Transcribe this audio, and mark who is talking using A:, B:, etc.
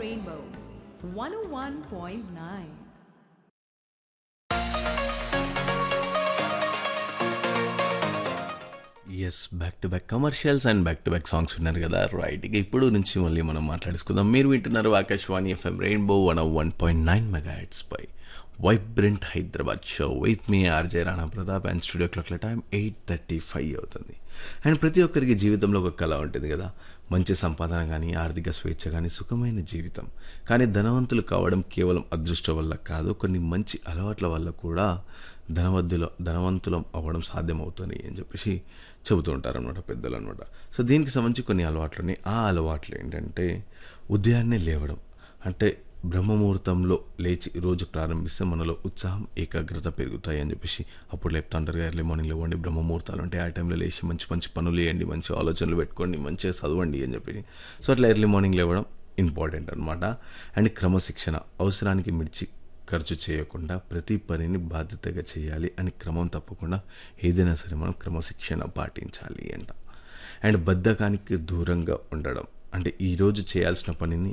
A: Rainbow 101.9.
B: Yes back to back commercials and back to back songs విన్నారు కదా right ఇక ఇప్పుడు నుంచి మళ్ళీ మనం మాట్లాడుకుందాం మీరు వింటున్నారు Akashvani FM rainbow one one point nine mega heads పై వైబ్రెంట్ హైదరాబాద్ షో విత్ మీ RJ Rana Pratap and studio క్లాక్ల టైం ఎయిట్ థర్టీ ఫైవ్ అవుతుంది అండ్ ప్రతి ఒక్కరికి జీవితంలో ఒక కళ ఉంటుంది కదా మంచి సంపాదన కానీ ఆర్థిక స్వేచ్ఛ కానీ సుఖమైన జీవితం కానీ ధనవంతులు కావడం కేవలం అదృష్టం వల్ల కాదు కొన్ని మంచి అలవాట్ల వల్ల కూడా ధనవద్దులో ధనవంతులం అవ్వడం సాధ్యమవుతుంది అని చెప్పేసి చెబుతూ ఉంటారు అనమాట పెద్దలు అనమాట సో దీనికి సంబంధించి కొన్ని అలవాట్లు ఉన్నాయి ఆ అలవాట్లు ఏంటంటే ఉదయాన్నే లేవడం అంటే బ్రహ్మముహూర్తంలో లేచి రోజు ప్రారంభిస్తే మనలో ఉత్సాహం ఏకాగ్రత పెరుగుతాయి అని చెప్పేసి అప్పుడు లేపుతా ఉంటారు ఎర్లీ మార్నింగ్ లేవండి బ్రహ్మముహూర్తాలు అంటే ఆ టైంలో లేచి మంచి మంచి పనులు చేయండి మంచి ఆలోచనలు పెట్టుకోండి మంచిగా చదవండి అని చెప్పి సో అట్లా ఎర్లీ మార్నింగ్ లేవడం ఇంపార్టెంట్ అనమాట అండ్ క్రమశిక్షణ అవసరానికి మిర్చి ఖర్చు చేయకుండా ప్రతి పనిని బాధ్యతగా చేయాలి అని క్రమం తప్పకుండా ఏదైనా సరే మనం క్రమశిక్షణ పాటించాలి అంట అండ్ బద్ధకానికి దూరంగా ఉండడం అంటే ఈరోజు చేయాల్సిన పనిని